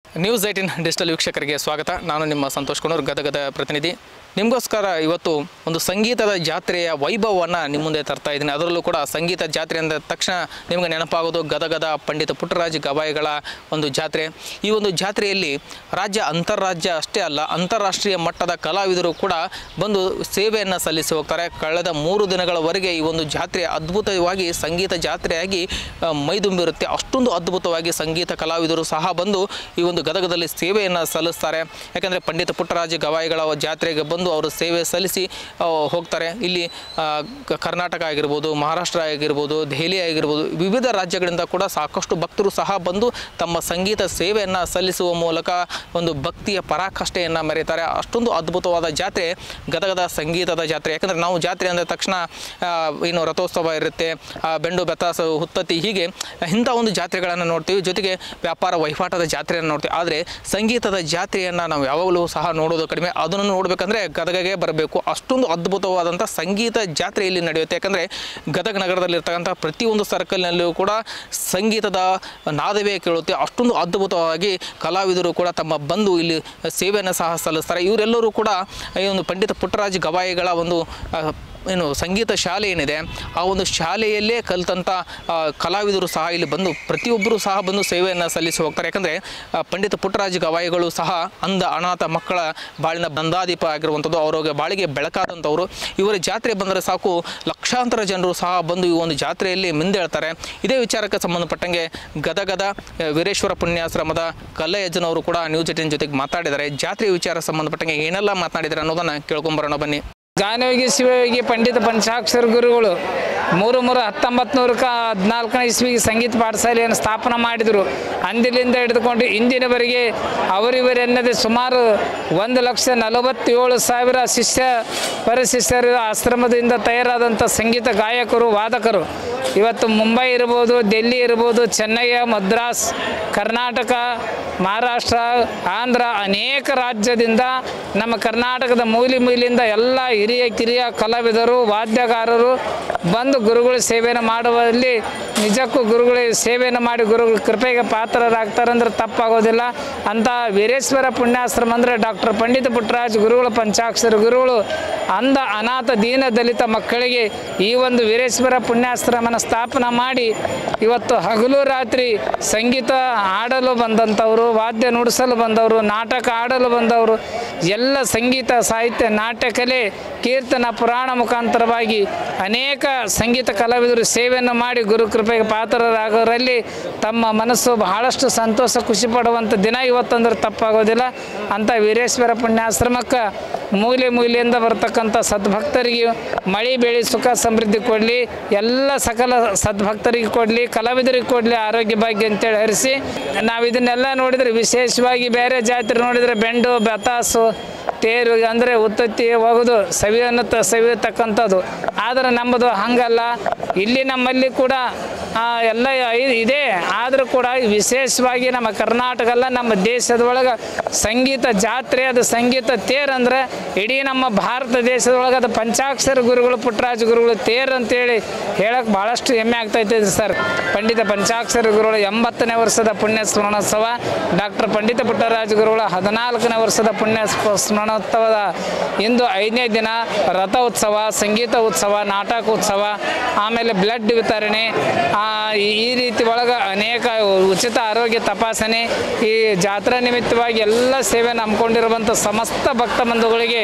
news eighteen digital ವೀಕ್ಷಕರಿಗೆ ಸ್ವಾಗತ ನಾನು ನಿಮ್ಮ ಸಂತೋಷ್ ಕುಣೂರ್ ಗದಗದ ಪ್ರತಿನಿಧಿ ನಿಮಗೋಸ್ಕರ ಇವತ್ತು ಒಂದು ಸಂಗೀತದ ಜಾತ್ರೆಯ ವೈಭವವನ್ನು ನಿಮ್ಮ ಮುಂದೆ ತರ್ತಾ ಇದ್ದೀನಿ ಅದರಲ್ಲೂ ಕೂಡ ಸಂಗೀತ ಜಾತ್ರೆ ಅಂದ ತಕ್ಷಣ ನಿಮಗೆ ನೆನಪಾಗೋದು ಗದಗದ ಪಂಡಿತ ಪುಟ್ಟರಾಜ್ ಗವಾಯಿಗಳ ಒಂದು ಜಾತ್ರೆ ಈ ಒಂದು ಜಾತ್ರೆಯಲ್ಲಿ ರಾಜ್ಯ ಅಂತಾರಾಜ್ಯ ಅಷ್ಟೇ ಅಲ್ಲ ಅಂತಾರಾಷ್ಟ್ರೀಯ ಮಟ್ಟದ ಕಲಾವಿದರು ಕೂಡ ಬಂದು ಸೇವೆಯನ್ನು ಸಲ್ಲಿಸಿ ಹೋಗ್ತಾರೆ ಕಳೆದ ಮೂರು ದಿನಗಳವರೆಗೆ ಈ ಒಂದು ಜಾತ್ರೆ ಅದ್ಭುತವಾಗಿ ಸಂಗೀತ ಜಾತ್ರೆಯಾಗಿ ಆ, ಮೈದುಂಬಿರುತ್ತೆ ಅಷ್ಟೊಂದು ಅದ್ಭುತವಾಗಿ ಸಂಗೀತ ಕಲಾವಿದರು ಸಹ ಬಂದು ಈ ಒಂದು ಗದಗದಲ್ಲಿ ಸೇವೆಯನ್ನು ಸಲ್ಲಿಸ್ತಾರೆ ಯಾಕಂದರೆ ಪಂಡಿತ ಪುಟ್ಟರಾಜ ಗವಾಯಿಗಳ ಜಾತ್ರೆಗೆ ಬಂದು ಅವರು ಸೇವೆ ಸಲ್ಲಿಸಿ ಆ, ಹೋಗ್ತಾರೆ ಇಲ್ಲಿ ಆ, ಕ- ಕರ್ನಾಟಕ ಆಗಿರ್ಬೋದು ಮಹಾರಾಷ್ಟ್ರ ಆಗಿರ್ಬೋದು ದೆಹಲಿ ಆಗಿರ್ಬೋದು ವಿವಿಧ ರಾಜ್ಯಗಳಿಂದ ಕೂಡ ಸಾಕಷ್ಟು ಭಕ್ತರು ಸಹ ಬಂದು ತಮ್ಮ ಸಂಗೀತ ಸೇವೆಯನ್ನು ಸಲ್ಲಿಸುವ ಮೂಲಕ ಒಂದು ಭಕ್ತಿಯ ಪರಾಕಾಷ್ಠೆಯನ್ನು ಮೆರೀತಾರೆ ಅಷ್ಟೊಂದು ಅದ್ಭುತವಾದ ಜಾತ್ರೆ ಗದಗದ ಸಂಗೀತದ ಜಾತ್ರೆ ಯಾಕಂದರೆ ನಾವು ಜಾತ್ರೆ ಅಂದ ತಕ್ಷಣ ಆ, ಏನು ರಥೋತ್ಸವ ಇರುತ್ತೆ ಆ, ಬೆಂಡು ಬೆತ್ತಾಸ ಹುತ್ತತಿ ಹೀಗೆ ಇಂಥ ಒಂದು ಜಾತ್ರೆಗಳನ್ನು ನೋಡ್ತೀವಿ ಜೊತೆಗೆ ವ್ಯಾಪಾರ ವಹಿವಾಟದ ಜಾತ್ರೆಯನ್ನು ನೋಡ್ತೀವಿ ಆದರೆ ಸಂಗೀತದ ಜಾತ್ರೆಯನ್ನು ನಾವು ಯಾವಾಗಲೂ ಸಹ ನೋಡೋದು ಕಡಿಮೆ ಅದನ್ನು ನೋಡಬೇಕಂದ್ರೆ ಗದಗಗೆ ಬರಬೇಕು ಅಷ್ಟೊಂದು ಅದ್ಭುತವಾದಂಥ ಸಂಗೀತ ಜಾತ್ರೆ ಇಲ್ಲಿ ನಡೆಯುತ್ತೆ ಯಾಕಂದರೆ ಗದಗ ನಗರದಲ್ಲಿರ್ತಕ್ಕಂಥ ಪ್ರತಿಯೊಂದು ಸರ್ಕಲ್ನಲ್ಲೂ ಕೂಡ ಸಂಗೀತದ ನಾದವೇ ಕೇಳುತ್ತೆ ಅಷ್ಟೊಂದು ಅದ್ಭುತವಾಗಿ ಕಲಾವಿದರು ಕೂಡ ತಮ್ಮ ಬಂದು ಇಲ್ಲಿ ಸೇವೆಯನ್ನು ಸಹ ಸಲ್ಲಿಸ್ತಾರೆ ಇವರೆಲ್ಲರೂ ಕೂಡ ಈ ಒಂದು ಪಂಡಿತ ಪುಟ್ಟರಾಜ್ ಗವಾಯಿಗಳ ಒಂದು ಆ, ಏನು ಸಂಗೀತ ಶಾಲೆ ಏನಿದೆ ಆ ಒಂದು ಶಾಲೆಯಲ್ಲೇ ಕಲಿತಂಥ ಆ, ಕಲಾವಿದರು ಸಹ ಇಲ್ಲಿ ಬಂದು ಪ್ರತಿಯೊಬ್ಬರು ಸಹ ಬಂದು ಸೇವೆಯನ್ನು ಸಲ್ಲಿಸಿ ಹೋಗ್ತಾರೆ ಯಾಕಂದರೆ ಪಂಡಿತ ಪುಟ್ಟರಾಜ ಗವಾಯಿಗಳು ಸಹ ಅಂಧ ಅನಾಥ ಮಕ್ಕಳ ಬಾಳಿನ ಬಂದಾದೀಪ ಆಗಿರುವಂಥದ್ದು ಅವರಿಗೆ ಬಾಳಿಗೆ ಬೆಳಕಾದಂಥವ್ರು ಇವರ ಜಾತ್ರೆ ಬಂದರೆ ಸಾಕು ಲಕ್ಷಾಂತರ ಜನರು ಸಹ ಬಂದು ಈ ಒಂದು ಜಾತ್ರೆಯಲ್ಲಿ ಮಿಂದೇಳ್ತಾರೆ ಇದೇ ವಿಚಾರಕ್ಕೆ ಸಂಬಂಧಪಟ್ಟಂಗೆ ಗದಗದ ಆ, ವೀರೇಶ್ವರ ಪುಣ್ಯಾಶ್ರಮದ ಕಲ್ಲಯ್ಯಜ್ಜನವರು ಕೂಡ ನ್ಯೂಸ್ ಏಟಿನ್ ಜೊತೆಗೆ ಮಾತಾಡಿದ್ದಾರೆ ಜಾತ್ರೆ ವಿಚಾರ ಸಂಬಂಧಪಟ್ಟಂಗೆ ಏನೆಲ್ಲ ಮಾತನಾಡಿದ್ದಾರೆ ಅನ್ನೋದನ್ನು ಕೇಳ್ಕೊಂಬರೋಣ ಬನ್ನಿ ಗಾನಯೋಗಿ ಶಿವಯೋಗಿ ಪಂಡಿತ ಪಂಚಾಕ್ಷರ ಗುರುಗಳು ಮೂರು ಮೂರು ಹತ್ತೊಂಬತ್ತು ನೂರಕ್ಕೆ ಹದಿನಾಲ್ಕನೇ ಇಸ್ವಿಗೆ ಸಂಗೀತ ಪಾಠಶಾಲೆಯನ್ನು ಸ್ಥಾಪನೆ ಮಾಡಿದರು ಅಂದಿನಿಂದ ಹಿಡಿದುಕೊಂಡು ಇಂದಿನವರೆಗೆ ಅವರಿವರೆನ್ನದೇ ಸುಮಾರು ಒಂದು ಲಕ್ಷ ನಲವತ್ತೇಳು ಸಾವಿರ ಶಿಷ್ಯ ಪರಶಿಷ್ಯರು ಆಶ್ರಮದಿಂದ ತಯಾರಾದಂಥ ಸಂಗೀತ ಗಾಯಕರು ವಾದಕರು ಇವತ್ತು ಮುಂಬೈ ಇರ್ಬೋದು ಡೆಲ್ಲಿ ಇರ್ಬೋದು ಚೆನ್ನೈ ಮದ್ರಾಸ್ ಕರ್ನಾಟಕ ಮಹಾರಾಷ್ಟ್ರ ಆಂಧ್ರ ಅನೇಕ ರಾಜ್ಯದಿಂದ ನಮ್ಮ ಕರ್ನಾಟಕದ ಮೂಲಿ ಮೂಲಿಯಿಂದ ಎಲ್ಲ ಹಿರಿಯ ಕಿರಿಯ ಕಲಾವಿದರು ವಾದ್ಯಗಾರರು ಬಂದು ಗುರುಗಳ ಸೇವೆಯನ್ನು ಮಾಡುವಲ್ಲಿ ನಿಜಕ್ಕೂ ಗುರುಗಳಿಗೆ ಸೇವೆಯನ್ನು ಮಾಡಿ ಗುರುಗಳ ಕೃಪೆಗೆ ಪಾತ್ರರಾಗ್ತಾರಂದ್ರೆ ತಪ್ಪಾಗೋದಿಲ್ಲ ಅಂತ ವೀರೇಶ್ವರ ಪುಣ್ಯಾಶ್ರಮ ಅಂದರೆ ಡಾಕ್ಟರ್ ಪಂಡಿತ ಪುಟ್ಟರಾಜ್ ಗುರುಗಳು ಪಂಚಾಕ್ಷರ ಗುರುಗಳು ಅಂಧ ಅನಾಥ ದೀನ ದಲಿತ ಮಕ್ಕಳಿಗೆ ಈ ಒಂದು ವೀರೇಶ್ವರ ಪುಣ್ಯಾಶ್ರಮನ ಸ್ಥಾಪನೆ ಮಾಡಿ ಇವತ್ತು ಹಗಲು ರಾತ್ರಿ ಸಂಗೀತ ಆಡಲು ಬಂದಂಥವರು ವಾದ್ಯ ನುಡಿಸಲು ಬಂದವರು ನಾಟಕ ಆಡಲು ಬಂದವರು ಎಲ್ಲ ಸಂಗೀತ ಸಾಹಿತ್ಯ ನಾಟ್ಯಕಲೆ ಕೀರ್ತನ ಪುರಾಣ ಮುಖಾಂತರವಾಗಿ ಅನೇಕ ಸಂಗೀತ ಕಲಾವಿದರು ಸೇವೆಯನ್ನು ಮಾಡಿ ಗುರು ಕೃಪೆಗೆ ಪಾತ್ರರಾಗೋರಲ್ಲಿ ತಮ್ಮ ಮನಸ್ಸು ಬಹಳಷ್ಟು ಸಂತೋಷ ಖುಷಿ ಪಡುವಂಥ ದಿನ ಇವತ್ತಂದ್ರೆ ತಪ್ಪಾಗೋದಿಲ್ಲ ಅಂತ ವೀರೇಶ್ವರ ಪುಣ್ಯಾಶ್ರಮಕ್ಕೆ ಮೂಲೆ ಮೂಲೆಯಿಂದ ಬರ್ತಕ್ಕಂಥ ಸದ್ಭಕ್ತರಿಗೆ ಮಳೆ ಬೆಳೆ ಸುಖ ಸಮೃದ್ಧಿ ಕೊಡಲಿ ಎಲ್ಲ ಸಕಲ ಸದ್ಭಕ್ತರಿಗೆ ಕೊಡಲಿ ಕಲಾವಿದರಿಗೆ ಕೊಡಲಿ ಆರೋಗ್ಯ ಭಾಗ್ಯ ಅಂತೇಳಿ ಹರಿಸಿ ನಾವು ಇದನ್ನೆಲ್ಲ ನೋಡಿದರೆ ವಿಶೇಷವಾಗಿ ಬೇರೆ ಜಾತ್ರೆ ನೋಡಿದರೆ ಬೆಂಡು ಬೆತಾಸು ತೇರು ಅಂದರೆ ಉತ್ತತ್ತಿ ಹೋಗೋದು ಸವಿಯನ್ನು ತ ಸವಿಯತಕ್ಕಂಥದ್ದು ಆದರೆ ನಮ್ಮದು ಹಂಗಲ್ಲ ಇಲ್ಲಿ ನಮ್ಮಲ್ಲಿ ಕೂಡ ಆ, ಎಲ್ಲ ಐ- ಇದೆ ಆದರೂ ಕೂಡ ವಿಶೇಷವಾಗಿ ನಮ್ಮ ಕರ್ನಾಟಕ ಅಲ್ಲ ನಮ್ಮ ದೇಶದೊಳಗೆ ಸಂಗೀತ ಜಾತ್ರೆ ಅದು ಸಂಗೀತ ತೇರು ಅಂದರೆ ಇಡೀ ನಮ್ಮ ಭಾರತ ದೇಶದೊಳಗೆ ಅದು ಪಂಚಾಕ್ಷರ ಗುರುಗಳು ಪುಟ್ಟರಾಜ ಗುರುಗಳು ತೇರು ಅಂತೇಳಿ ಹೇಳಕ್ಕೆ ಭಾಳಷ್ಟು ಹೆಮ್ಮೆ ಆಗ್ತೈತೆ ಸರ್ ಪಂಡಿತ ಪಂಚಾಕ್ಷರ ಗುರುಗಳು ಎಂಬತ್ತನೇ ವರ್ಷದ ಪುಣ್ಯ ಸ್ಮರಣೋತ್ಸವ ಡಾಕ್ಟರ್ ಪಂಡಿತ ಪುಟ್ಟರಾಜ ಗುರುಗಳ ಹದಿನಾಲ್ಕನೇ ವರ್ಷದ ಪುಣ್ಯ ಸ್ಮ- ಸ್ಮರಣೋತ್ಸವದ ಇಂದು ಐದನೇ ದಿನ ರಥ ಉತ್ಸವ ಸಂಗೀತ ಉತ್ಸವ ನಾಟಕ ಉತ್ಸವ ಆಮೇಲೆ ಬ್ಲಡ್ ವಿತರಣೆ ಆ, ಈ- ಈ ರೀತಿ ಒಳಗೆ ಅನೇಕ ಉಚಿತ ಆರೋಗ್ಯ ತಪಾಸಣೆ ಈ ಜಾತ್ರಾ ನಿಮಿತ್ತವಾಗಿ ಎಲ್ಲ ಸೇವೆಯನ್ನು ಹಮ್ಮಿಕೊಂಡಿರುವಂಥ ಸಮಸ್ತ ಭಕ್ತ ಬಂಧುಗಳಿಗೆ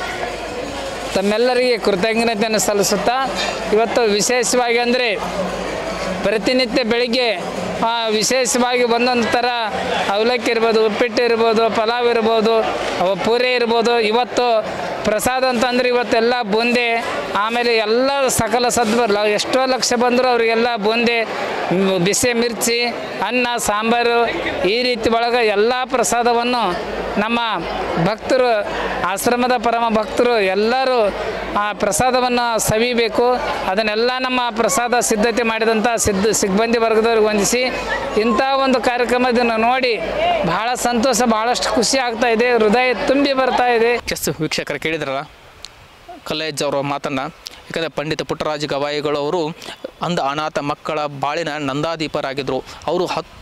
ತಮ್ಮೆಲ್ಲರಿಗೆ ಕೃತಜ್ಞತೆಯನ್ನು ಸಲ್ಲಿಸುತ್ತಾ ಇವತ್ತು ವಿಶೇಷವಾಗಿ ಅಂದರೆ ಪ್ರತಿನಿತ್ಯ ಬೆಳಿಗ್ಗೆ ಆ, ವಿಶೇಷವಾಗಿ ಒಂದೊಂದು ಥರ ಅವಲಕ್ಕಿ ಇರ್ಬೋದು ಉಪ್ಪಿಟ್ಟು ಇರ್ಬೋದು ಪಲಾವ್ ಇರ್ಬೋದು ಅವ ಪೂರಿ ಇರ್ಬೋದು ಇವತ್ತು ಪ್ರಸಾದ ಅಂತಂದ್ರೆ ಇವತ್ತೆಲ್ಲ ಬೂಂದೆ ಆಮೇಲೆ ಎಲ್ಲ ಸಕಲ ಸದ್ಬರ್ಲ ಎಷ್ಟೋ ಲಕ್ಷ ಬಂದರೂ ಅವರಿಗೆಲ್ಲ ಬೂಂದೆ ಮ್, ಬಿಸಿ ಮಿರ್ಚಿ ಅನ್ನ ಸಾಂಬಾರು ಈ ರೀತಿ ಒಳಗೆ ಎಲ್ಲ ಪ್ರಸಾದವನ್ನು ನಮ್ಮ ಭಕ್ತರು ಆಶ್ರಮದ ಪರಮ ಭಕ್ತರು ಎಲ್ಲರೂ ಆ ಪ್ರಸಾದವನ್ನು ಸವಿಬೇಕು ಅದನ್ನೆಲ್ಲ ನಮ್ಮ ಪ್ರಸಾದ ಸಿದ್ಧತೆ ಮಾಡಿದಂಥ ಸಿದ್ಧ ಸಿಬ್ಬಂದಿ ವರ್ಗದವ್ರಿಗೆ ವಂದಿಸಿ ಇಂಥ ಒಂದು ಕಾರ್ಯಕ್ರಮದನ್ನು ನೋಡಿ ಬಹಳ ಸಂತೋಷ ಬಹಳಷ್ಟು ಖುಷಿ ಆಗ್ತಾ ಇದೆ ಹೃದಯ ತುಂಬಿ ಬರ್ತಾ ಇದೆ ಚೆಸ್ ವೀಕ್ಷಕರು ಕೇಳಿದ್ರಲ್ಲ ಕಲ್ಲೇಜ್ ಅವರ ಮಾತನ್ನು ಯಾಕಂದರೆ ಪಂಡಿತ ಪುಟ್ಟರಾಜ ಗವಾಯಿಗಳು ಅವರು ಅಂಧ ಅನಾಥ ಮಕ್ಕಳ ಬಾಳಿನ ನಂದಾದೀಪರಾಗಿದ್ದರು ಅವರು ಹತ್ತು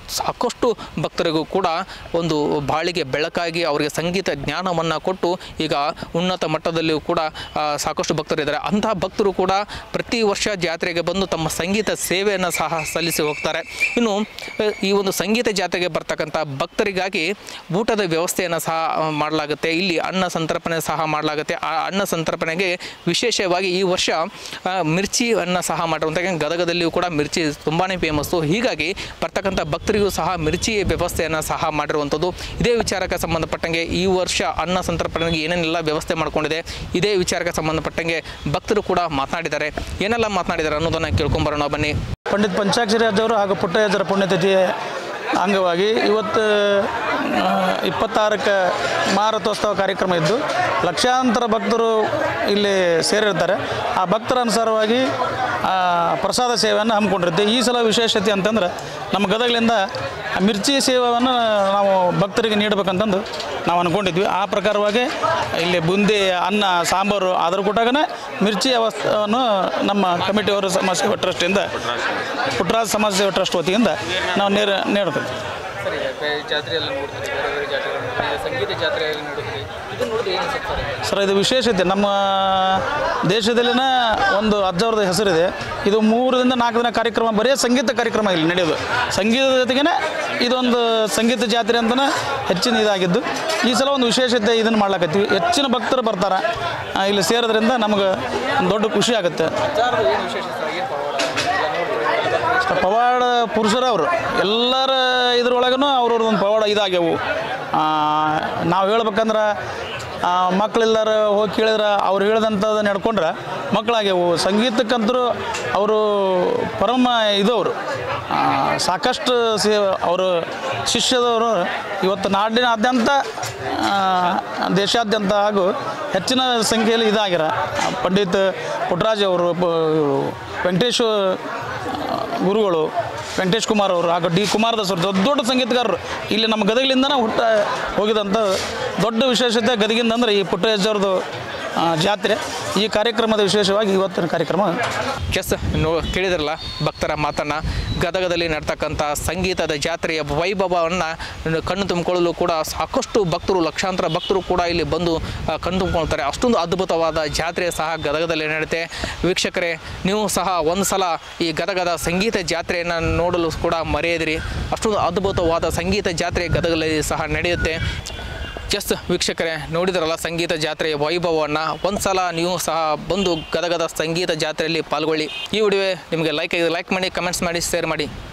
ಸಾಕಷ್ಟು ಭಕ್ತರಿಗೂ ಕೂಡ ಒಂದು ಬಾಳಿಗೆ ಬೆಳಕಾಗಿ ಅವರಿಗೆ ಸಂಗೀತ ಜ್ಞಾನವನ್ನು ಕೊಟ್ಟು ಈಗ ಉನ್ನತ ಮಟ್ಟದಲ್ಲಿಯೂ ಕೂಡ ಆ, ಸಾಕಷ್ಟು ಭಕ್ತರಿದ್ದಾರೆ ಅಂತಹ ಭಕ್ತರು ಕೂಡ ಪ್ರತಿ ವರ್ಷ ಜಾತ್ರೆಗೆ ಬಂದು ತಮ್ಮ ಸಂಗೀತ ಸೇವೆಯನ್ನು ಸಹ ಸಲ್ಲಿಸಿ ಹೋಗ್ತಾರೆ ಇನ್ನು ಆ, ಈ ಒಂದು ಸಂಗೀತ ಜಾತ್ರೆಗೆ ಬರ್ತಕ್ಕಂಥ ಭಕ್ತರಿಗಾಗಿ ಊಟದ ವ್ಯವಸ್ಥೆಯನ್ನು ಸಹ ಆ, ಮಾಡಲಾಗುತ್ತೆ ಇಲ್ಲಿ ಅನ್ನ ಸಂತರ್ಪಣೆ ಸಹ ಮಾಡಲಾಗುತ್ತೆ ಆ ಅನ್ನ ಸಂತರ್ಪಣೆಗೆ ವಿಶೇಷವಾಗಿ ಈ ವರ್ಷ ಆ, ಮಿರ್ಚಿಯನ್ನು ಸಹ ಮಾಡಿರುವಂಥ ಗದಗದಲ್ಲಿಯೂ ಕೂಡ ಮಿರ್ಚಿ ತುಂಬಾ ಫೇಮಸ್ಸು ಹೀಗಾಗಿ ಬರ್ತಕ್ಕಂಥ ಭಕ್ತರಿಗೂ ಸಹ ಮಿರ್ಚಿ ವ್ಯವಸ್ಥೆಯನ್ನು ಸಹ ಮಾಡಿರುವಂಥದ್ದು ಇದೇ ವಿಚಾರಕ್ಕೆ ಸಂಬಂಧಪಟ್ಟಂಗೆ ಈ ವರ್ಷ ಅನ್ನ ಸಂತರ್ಪಣೆಗೆ ಏನೇನೆಲ್ಲ ವ್ಯವಸ್ಥೆ ಮಾಡಿಕೊಂಡಿದೆ ಇದೇ ವಿಚಾರಕ್ಕೆ ಸಂಬಂಧಪಟ್ಟಂಗೆ ಭಕ್ತರು ಕೂಡ ಮಾತನಾಡಿದ್ದಾರೆ ಏನೆಲ್ಲ ಮಾತನಾಡಿದ್ದಾರೆ ಅನ್ನೋದನ್ನು ಕೇಳ್ಕೊಂಬರೋಣ ಬನ್ನಿ ಪಂಡಿತ್ ಪಂಚಾಕ್ಷರಿ ಅವರು ಹಾಗೂ ಪುಟ್ಟಯ್ಯಜರ ಪುಣ್ಯತಿಥಿಯ ಅಂಗವಾಗಿ ಇವತ್ತು ಆ, ಇಪ್ಪತ್ತಾರಕ್ಕೆ ಮಾರಥೋತ್ಸವ ಕಾರ್ಯಕ್ರಮ ಇದ್ದು ಲಕ್ಷಾಂತರ ಭಕ್ತರು ಇಲ್ಲಿ ಸೇರಿರ್ತಾರೆ ಆ ಭಕ್ತರ ಅನುಸಾರವಾಗಿ ಆ, ಪ್ರಸಾದ ಸೇವೆಯನ್ನು ಹಮ್ಮಿಕೊಂಡಿರುತ್ತೆ ಈ ಸಲ ವಿಶೇಷತೆ ಅಂತಂದ್ರೆ ನಮ್ಮ ಗದಗಲಿಂದ ಮಿರ್ಚಿ ಸೇವೆಯನ್ನು ನಾವು ಭಕ್ತರಿಗೆ ನೀಡಬೇಕಂತಂದು ನಾವು ಅಂದ್ಕೊಂಡಿದ್ವಿ ಆ ಪ್ರಕಾರವಾಗಿ ಇಲ್ಲಿ ಬುಂದಿ ಅನ್ನ ಸಾಂಬಾರು ಅದ್ರ ಕೊಟ್ಟಾಗನೇ ಮಿರ್ಚಿ ವ್ಯವಸ್ಥೆಯನ್ನು ನಮ್ಮ ಕಮಿಟಿಯವರು ಸಮಾಜ ಸೇವಾ ಟ್ರಸ್ಟಿಂದ ಪುಟ್ಟರಾಜ್ ಸಮಾಜ ಸೇವಾ ಟ್ರಸ್ಟ್ ವತಿಯಿಂದ ನಾವು ನೇರ ನೀಡ್ತೀವಿ ಸರಿ ಜಾತ್ರೆಯಲ್ಲಿ ನೋಡ್ತೀವಿ ಬೇರೆ ಬೇರೆ ಜಾತ್ರೆಗಳನ್ನು ಸಂಗೀತ ಜಾತ್ರೆಯಲ್ಲಿ ನೋಡಿದ್ವಿ ಇದು ನೋಡಿದ್ರೆ ಏನು ಸರ್ ಸರ್ ಇದು ವಿಶೇಷತೆ ನಮ್ಮ ದೇಶದಲ್ಲಿನ ಒಂದು ಅಜ್ಜವ್ರದ ಹೆಸರಿದೆ ಇದು ಮೂರರಿಂದ ನಾಲ್ಕು ದಿನ ಕಾರ್ಯಕ್ರಮ ಬರೀ ಸಂಗೀತ ಕಾರ್ಯಕ್ರಮ ಇಲ್ಲಿ ನಡೆಯೋದು ಸಂಗೀತದ ಜೊತೆಗೇ ಇದೊಂದು ಸಂಗೀತ ಜಾತ್ರೆ ಅಂತಲೇ ಹೆಚ್ಚಿನ ಇದಾಗಿದ್ದು ಈ ಸಲ ಒಂದು ವಿಶೇಷತೆ ಇದನ್ನು ಮಾಡ್ಲಾಕತ್ತೀವಿ ಹೆಚ್ಚಿನ ಭಕ್ತರು ಬರ್ತಾರೆ ಆ, ಇಲ್ಲಿ ಸೇರೋದ್ರಿಂದ ನಮಗೆ ಒಂದು ದೊಡ್ಡ ಖುಷಿ ಆಗುತ್ತೆ ಏನು ವಿಶೇಷ ಸರ್ ಏನು ಪವಾಡ ಪವಾಡ ಪುರುಷರು ಅವರು ಎಲ್ಲರ ಇದ್ರೊಳಗೂ ಅವ್ರವ್ರದ್ದು ಒಂದು ಪವಾಡ ಇದಾಗ್ಯವು ನಾವು ಹೇಳ್ಬೇಕಂದ್ರೆ ಆ, ಮಕ್ಳೆಲ್ಲರ ಹೋಗಿ ಕೇಳಿದ್ರೆ ಅವ್ರು ಹೇಳ್ದಂಥದ್ದು ನಡ್ಕೊಂಡ್ರೆ ಮಕ್ಕಳಾಗ್ಯವು ಸಂಗೀತಕ್ಕಂತರೂ ಅವರು ಪರಮ ಇದವರು ಸಾಕಷ್ಟು ಸೇ ಅವರು ಶಿಷ್ಯದವರು ಇವತ್ತು ನಾಡಿನಾದ್ಯಂತ ಆ, ದೇಶಾದ್ಯಂತ ಹಾಗೂ ಹೆಚ್ಚಿನ ಸಂಖ್ಯೆಯಲ್ಲಿ ಇದಾಗ್ಯಾರ ಆ, ಪಂಡಿತ್ ಪುಟ್ಟರಾಜ್ ಅವರು ಪ- ವೆಂಕಟೇಶ್ ಗುರುಗಳು ವೆಂಕಟೇಶ್ ಕುಮಾರ್ ಅವರು ಹಾಗೂ ಡಿ ಕುಮಾರದಾಸ್ ಅವರು ದೊಡ್ಡ ದೊಡ್ಡ ಸಂಗೀತಗಾರರು ಇಲ್ಲಿ ನಮ್ಮ ಗದಗಲಿಂದನೇ ಹುಟ್ಟ ಹೋಗಿದಂಥ ದೊಡ್ಡ ವಿಶೇಷತೆ ಗದಗಿಂದ ಅಂದರೆ ಈ ಪುಟ್ಟರಾಜವ್ರದ್ದು ಆ, ಜಾತ್ರೆ ಈ ಕಾರ್ಯಕ್ರಮದ ವಿಶೇಷವಾಗಿ ಇವತ್ತಿನ ಕಾರ್ಯಕ್ರಮ ಎಸ್ ನೋ ಕೇಳಿದ್ರಲ್ಲ ಭಕ್ತರ ಮಾತನ್ನು ಗದಗದಲ್ಲಿ ನಡ್ತಕ್ಕಂಥ ಸಂಗೀತದ ಜಾತ್ರೆಯ ವೈಭವವನ್ನು ಕಣ್ಣು ತುಂಬಿಕೊಳ್ಳಲು ಕೂಡ ಸಾಕಷ್ಟು ಭಕ್ತರು ಲಕ್ಷಾಂತರ ಭಕ್ತರು ಕೂಡ ಇಲ್ಲಿ ಬಂದು ಆ, ಕಣ್ಣು ತುಂಬಿಕೊಳ್ತಾರೆ ಅಷ್ಟೊಂದು ಅದ್ಭುತವಾದ ಜಾತ್ರೆ ಸಹ ಗದಗದಲ್ಲಿ ನಡೆಯುತ್ತೆ ವೀಕ್ಷಕರೇ ನೀವು ಸಹ ಒಂದು ಸಲ ಈ ಗದಗದ ಸಂಗೀತ ಜಾತ್ರೆಯನ್ನು ನೋಡಲು ಕೂಡ ಮರೆಯದಿರಿ ಅಷ್ಟೊಂದು ಅದ್ಭುತವಾದ ಸಂಗೀತ ಜಾತ್ರೆ ಗದಗದಲ್ಲಿ ಸಹ ನಡೆಯುತ್ತೆ ಎಸ್ ವೀಕ್ಷಕರೇ ನೋಡಿದ್ರಲ್ಲ ಸಂಗೀತ ಜಾತ್ರೆಯ ವೈಭವವನ್ನು ಒಂದು ಸಲ ನೀವು ಸಹ ಬಂದು ಗದಗದ ಸಂಗೀತ ಜಾತ್ರೆಯಲ್ಲಿ ಪಾಲ್ಗೊಳ್ಳಿ ಈ ವಿಡಿಯೋ ನಿಮಗೆ ಲೈಕ್ ಲೈಕ್ ಮಾಡಿ ಕಮೆಂಟ್ಸ್ ಮಾಡಿ ಶೇರ್ ಮಾಡಿ